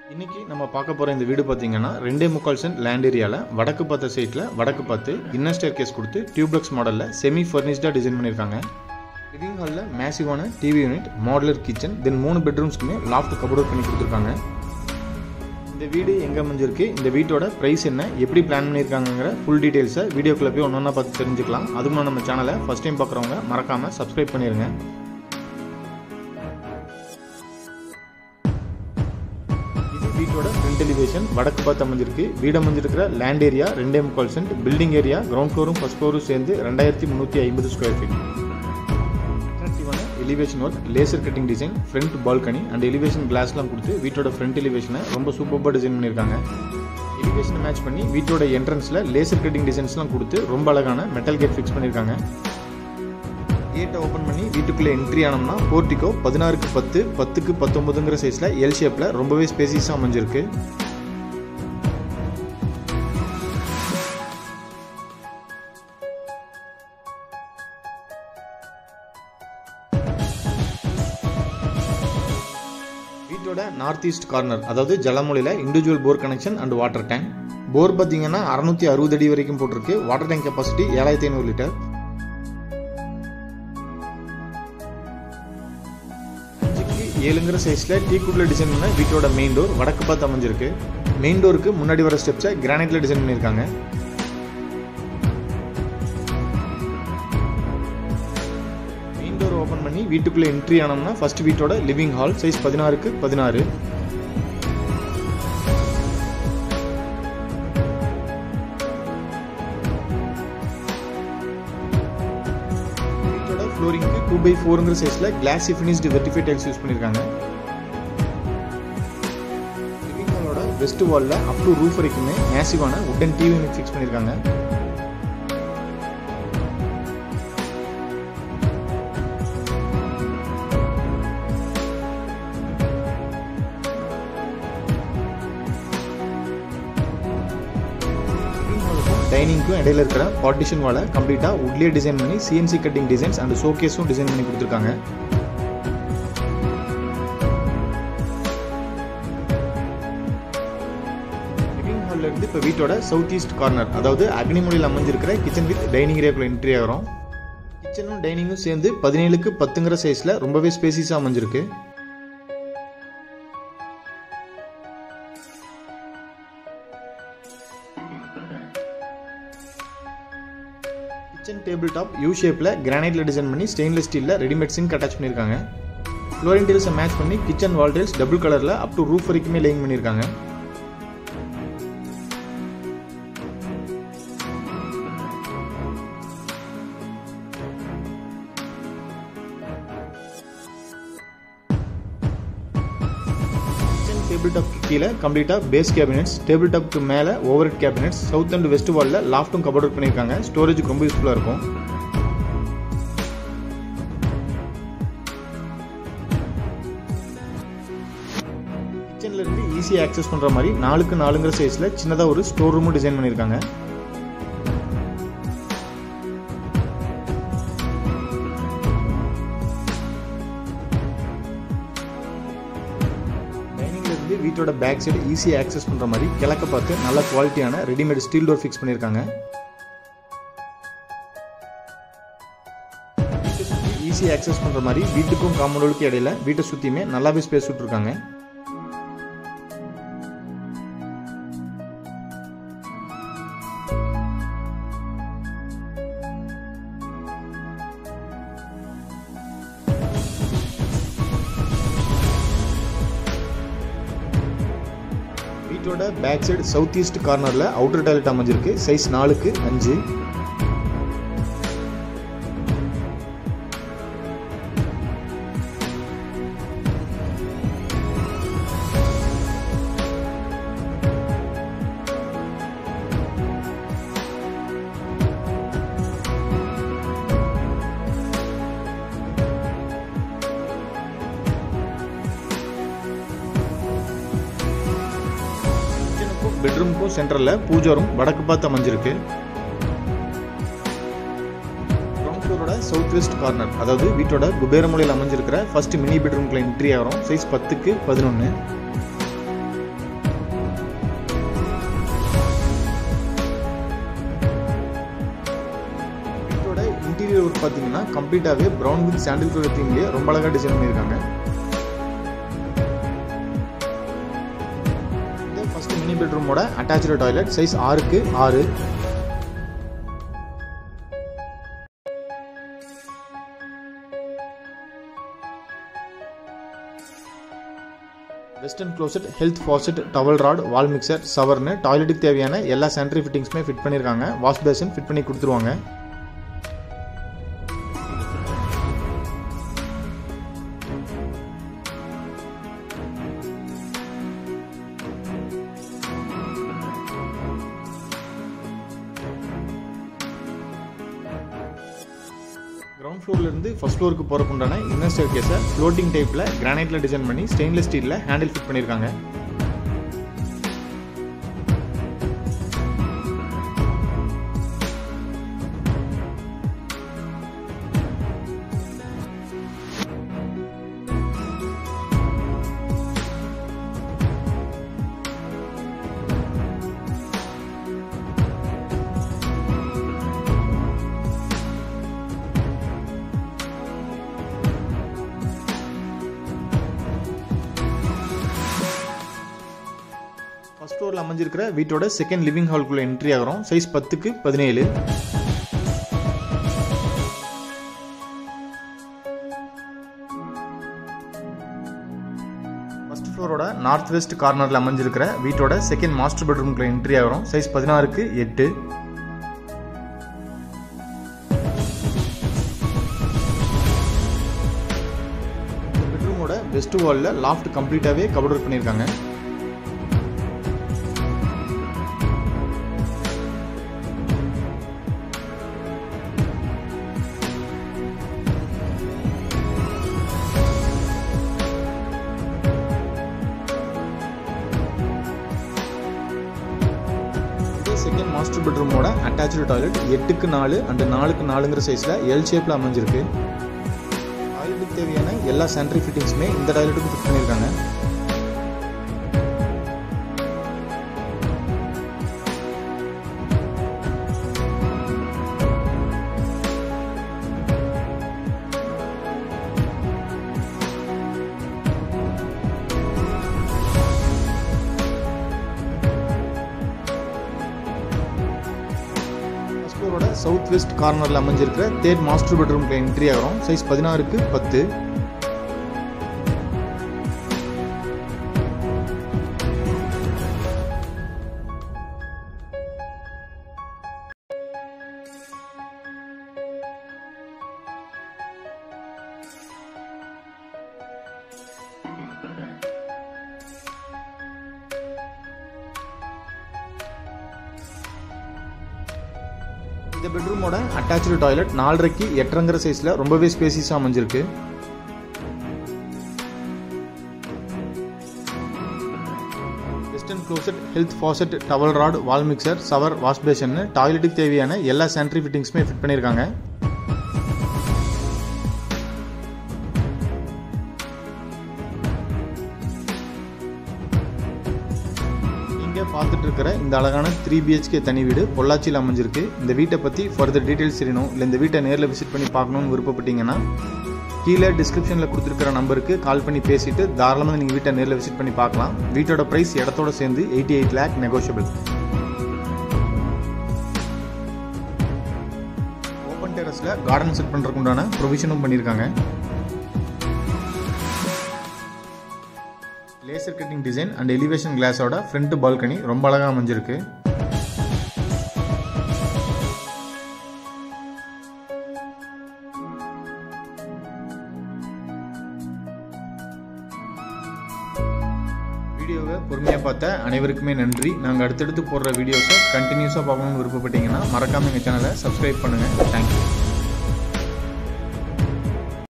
இன்னைக்கு நம்ம பார்க்க போகிற இந்த வீடு பார்த்தீங்கன்னா ரெண்டே முக்கால் சென்ட் லேண்ட் ஏரியாவில் வடக்கு பார்த்த சைட்டில் வடக்கு பார்த்து இன்னர் ஸ்டேர் கேஸ் கொடுத்து டியூப்ளக்ஸ் மாடலில் செமி ஃபர்னிஷ்டாக டிசைன் பண்ணியிருக்காங்க லிவிங் ஹாலில் மேசிவான TV unit modular kitchen then மூணு பெட்ரூம்ஸ்க்குமே லாஃப்ட் கபோர்ட் பண்ணி கொடுத்துருக்காங்க இந்த வீடு எங்கே அமைஞ்சிருக்கு இந்த வீட்டோட ப்ரைஸ் என்ன எப்படி பிளான் பண்ணியிருக்காங்கங்கிற ஃபுல் டீட்டெயில்ஸை வீடியோக்குள்ளே போய் ஒன்றா பார்த்து தெரிஞ்சுக்கலாம் அதுக்கு முன்னாடி நம்ம சேனலை ஃபஸ்ட் டைம் பார்க்குறவங்க மறக்காமல் சப்ஸ்கிரைப் பண்ணிடுங்க இது வீட்டோட ஃப்ரண்ட் எலிவேஷன் வடக்கு பார்த்து அமைஞ்சிருக்கு வீடு அமைஞ்சிருக்கிற லேண்ட் ஏரியா ரெண்டே முக்கால் சென்ட் பில்டிங் ஏரியா கிரவுண்ட் ஃப்ளோரும் ஃபர்ஸ்ட் ஃப்ளோரும் சேர்ந்து ரெண்டாயிரத்தி முந்நூற்றி ஐம்பது ஸ்கொயர் ஃபீட் அட்ராக்டிவான elevation work laser cutting design front balcony and elevation கிளாஸ்லாம் கொடுத்து வீட்டோட ஃப்ரண்ட் எலிவேஷனை ரொம்ப சூப்பராக டிசைன் பண்ணியிருக்காங்க எலிவேஷனை மேட்ச் பண்ணி வீட்டோட என்ட்ரன்ஸில் லேசர் கட்டிங் டிசைன்ஸ்லாம் கொடுத்து ரொம்ப அழகான மெட்டல் கேட் ஃபிக்ஸ் பண்ணியிருக்காங்க கேட்டை ஓப்பன் பண்ணி வீட்டுக்குள்ளே என்ட்ரி ஆனோம்னா போர்ட்டிக்கோ பதினாறுக்கு பத்து பத்துக்கு பத்தொம்பதுங்கிற சைஸில் எல் ஷேப்பில் ரொம்பவே ஸ்பேசிஸாக அமைஞ்சிருக்கு வீட்டோட நார்த் ஈஸ்ட் கார்னர் அதாவது ஜலமொழியில் individual bore connection and water tank bore பார்த்தீங்கன்னா அறுநூத்தி அறுபது அடி வரைக்கும் போட்டிருக்கு வாட்டர் டேங்க் கெப்பாசிட்டி ஏழாயிரத்தி ஐநூறு லிட்டர் அஞ்சுக்கு ஏழுங்கிற சைஸில் டீக்குட்டில் டிசைன் பண்ண வீட்டோட மெயின் டோர் வடக்கு பார்த்து அமைஞ்சிருக்கு மெயின் டோருக்கு முன்னாடி வர ஸ்டெப்ஸை கிரானைட்டில் டிசைன் பண்ணியிருக்காங்க மெயின் டோர் ஓப்பன் பண்ணி வீட்டுக்குள்ளே என்ட்ரி ஆனோம்னா ஃபர்ஸ்ட் வீட்டோட லிவிங் ஹால் சைஸ் பதினாறுக்கு பதினாறு வீட்டோட ஃப்ளோரிங்க்கு டூ பை ஃபோருங்கிற சைஸில் கிளாஸி ஃபினிஷ்டு வெர்டிஃபை டைல்ஸ் யூஸ் பண்ணியிருக்காங்க லிவிங் ஹாலோட வெஸ்ட் வாலில் அப் டு ரூஃப் வரைக்குமே மேசிவான உட்டன் டிவி யூனிட் ஃபிக்ஸ் பண்ணியிருக்காங்க டைனிங்க்கும் இடையில இருக்கிற பார்ட்டிஷன் வாலை கம்ப்ளீட்டாக உட்லேயே டிசைன் பண்ணி சிஎன்சி கட்டிங் டிசைன்ஸ் அண்ட் ஷோகேஸும் டிசைன் பண்ணி கொடுத்துருக்காங்க லிவிங் ஹாலில் இருந்து இப்போ வீட்டோட சவுத் ஈஸ்ட் கார்னர் அதாவது அக்னிமொழியில் அமைஞ்சிருக்கிற கிச்சன் வித் டைனிங் ஏரியாக்குள்ள என்ட்ரி ஆகிறோம் கிச்சனும் டைனிங்கும் சேர்ந்து பதினேழுக்கு பத்துங்கிற சைஸில் ரொம்பவே ஸ்பேசிஸாக அமைஞ்சிருக்கு கிச்சன் டேபிள் டாப் யூ ஷேப்பில் கிரானைட்டில் டிசைன் பண்ணி ஸ்டெயின்லெஸ் ஸ்டீலில் ரெடிமேட் சிங்க் அட்டாச் பண்ணியிருக்காங்க ஃப்ளோரிங் டைல்ஸை மேட்ச் பண்ணி கிச்சன் வால் டைல்ஸ் டபுள் கலரில் அப் டு ரூஃப் வரைக்குமே லேயிங் பண்ணியிருக்காங்க கிச்சன் டேபிள் டாப்க்கு கீழே கம்ப்ளீட்டாக பேஸ் கேபினெட்ஸ் டேபிள் டாப்க்கு மேலே overhead cabinets south and west வாலில் லாஃப்ட்டும் கபோர்ட் பண்ணியிருக்காங்க ஸ்டோரேஜுக்கு ரொம்ப யூஸ்ஃபுல்லாக இருக்கும் கிச்சன்ல இருந்து ஈஸியாக ஆக்சஸ் பண்ணுற மாதிரி நாலுக்கு நாலுங்கிற சைஸில் சின்னதாக ஒரு ஸ்டோர் ரூமும் டிசைன் பண்ணியிருக்காங்க டைனிங்ல இருந்து வீட்டோட பேக் சைடு ஈஸியாக ஆக்சஸ் பண்ணுற மாதிரி கிழக்க பார்த்து நல்ல குவாலிட்டியான ரெடிமேட் ஸ்டீல் டோர் ஃபிக்ஸ் பண்ணியிருக்காங்க ஈஸியாக ஆக்சஸ் பண்ணுற மாதிரி வீட்டுக்கும் காம்பவுண்டுக்கும் இடையில வீட்டை சுற்றியுமே நல்லாவே ஸ்பேஸ் விட்டுருக்காங்க வீட்டோட பேக் சைடு சவுத் ஈஸ்ட் கார்னரில் அவுட்டர் டாய்லெட் அமைஞ்சிருக்கு சைஸ் நாலுக்கு அஞ்சு கிச்சனுக்கும் பெட்ரூமுக்கும் சென்டரில் பூஜா ரூம் வடக்கு பார்த்து அமைஞ்சிருக்கு கிரவுண்ட் ஃப்ளோரோட சவுத் வெஸ்ட் கார்னர் அதாவது வீட்டோட குபேரமலையில் அமைஞ்சிருக்கிற ஃபர்ஸ்ட் மினி பெட்ரூம்குள்ள என்ட்ரி ஆகிறோம் சைஸ் பத்துக்கு பதினொன்று பார்த்தீங்கன்னா கம்ப்ளீட்டாகவே ப்ரௌன் வித் சாண்டில் கலர் தீம்லேயே ரொம்ப அழகாக டிசைன் பண்ணியிருக்காங்க இந்த ஃபர்ஸ்ட் மினி பெட்ரூமோட அட்டாச்சு டாய்லெட் சைஸ் ஆறுக்கு ஆறு western closet health faucet towel rod wall mixer சவர்னு டாய்லெட்டுக்கு தேவையான எல்லா சானிட்டரி ஃபிட்டிங்ஸுமே ஃபிட் பண்ணியிருக்காங்க வாஷ் பேஷன் ஃபிட் பண்ணி கொடுத்துருவாங்க கிரவுண்ட் ஃப்ளோர்லேருந்து ஃபர்ஸ்ட் ஃப்ளோருக்கு போகிறக்கு உண்டான இன்னர் ஸ்டேர் கேஸை ஃப்ளோட்டிங் டைப்பில் கிரானைட்டில் டிசைன் பண்ணி ஸ்டெயின்லெஸ் ஸ்டீலில் ஹேண்டில் ஃபிட் பண்ணியிருக்காங்க ஃபர்ஸ்ட் ஃப்ளோரில் அமைஞ்சிருக்கிற வீட்டோட செகண்ட் லிவிங் ஹால்குள்ளே என்ட்ரி ஆகிறோம் சைஸ் பத்துக்கு பதினேழு ஃபர்ஸ்ட் ஃப்ளோரோட நார்த் வெஸ்ட் கார்னரில் அமைஞ்சிருக்கிற வீட்டோட செகண்ட் மாஸ்டர் பெட்ரூம்குள்ளே என்ட்ரி ஆகிறோம் சைஸ் பதினாறுக்கு எட்டு பெட்ரூமோட வெஸ்ட் வாலில் லாஃப்ட் கம்ப்ளீட்டாகவே கவர் ஒர்க் பண்ணியிருக்காங்க இது செகண்ட் மாஸ்டர் பெட்ரூமோட அட்டாச்சு டாய்லெட் எட்டுக்கு நாலு அண்ட் நாலுக்கு நாலுங்கிற சைஸில் எல் ஷேப்பில் அமைஞ்சிருக்கு டாய்லெட்டுக்கு தேவையான எல்லா சானிட்டரி ஃபிட்டிங்ஸுமே இந்த டாய்லெட்டுக்கு ஃபிட் பண்ணியிருக்காங்க ஃபர்ஸ்ட் ஃப்ளோரோட சவுத் வெஸ்ட் கார்னரில் அமைஞ்சிருக்கிற தேர்ட் மாஸ்டர் பெட்ரூம்க்கு என்ட்ரி ஆகிறோம் சைஸ் பதினாறுக்கு பத்து இந்த பெட்ரூமோட அட்டாச்சு டாய்லெட் நாலரைக்கு எட்டரைங்கிற சைஸில் ரொம்பவே ஸ்பேசிஸாக அமைஞ்சிருக்கு western closet health faucet towel rod wall mixer shower wash பேஷன்னு டாய்லெட்டுக்கு தேவையான எல்லா சானிட்டரி ஃபிட்டிங்ஸுமே ஃபிட் பண்ணியிருக்காங்க நீங்க பார்த்துட்டு இருக்கிற இந்த அழகான த்ரீ பிஹெச்கே தனி வீடு பொள்ளாச்சியில் அமைஞ்சிருக்கு இந்த வீட்டை பற்றி ஃபர்தர் டீட்டெயில்ஸ் தெரியணும் இல்லை இந்த வீட்டை நேரில் விசிட் பண்ணி பார்க்கணும்னு விருப்பப்பட்டீங்கன்னா கீழே டிஸ்கிரிப்ஷனில் கொடுத்துருக்கிற நம்பருக்கு கால் பண்ணி பேசிட்டு தாராளமாக நீங்கள் வீட்டை நேரில் விசிட் பண்ணி பார்க்கலாம் வீட்டோட ப்ரைஸ் இடத்தோட சேர்ந்து eighty eight lakh negotiable open டெரஸில் கார்டன் செட் பண்ணுறதுக்கு உண்டான ப்ரொவிஷனும் பண்ணியிருக்காங்க laser cutting design and elevation கிளாஸோட ஃப்ரண்ட் பால்கனி ரொம்ப அழகாக அமைஞ்சிருக்கு வீடியோவை பொறுமையாக பார்த்த அனைவருக்குமே நன்றி நாங்கள் அடுத்தடுத்து போடுற வீடியோஸை கண்டினியூஸாக பார்க்கணும்னு விருப்பப்பட்டீங்கன்னா மறக்காமல் எங்கள் சேனலை சப்ஸ்கிரைப் பண்ணுங்கள் தேங்க்யூ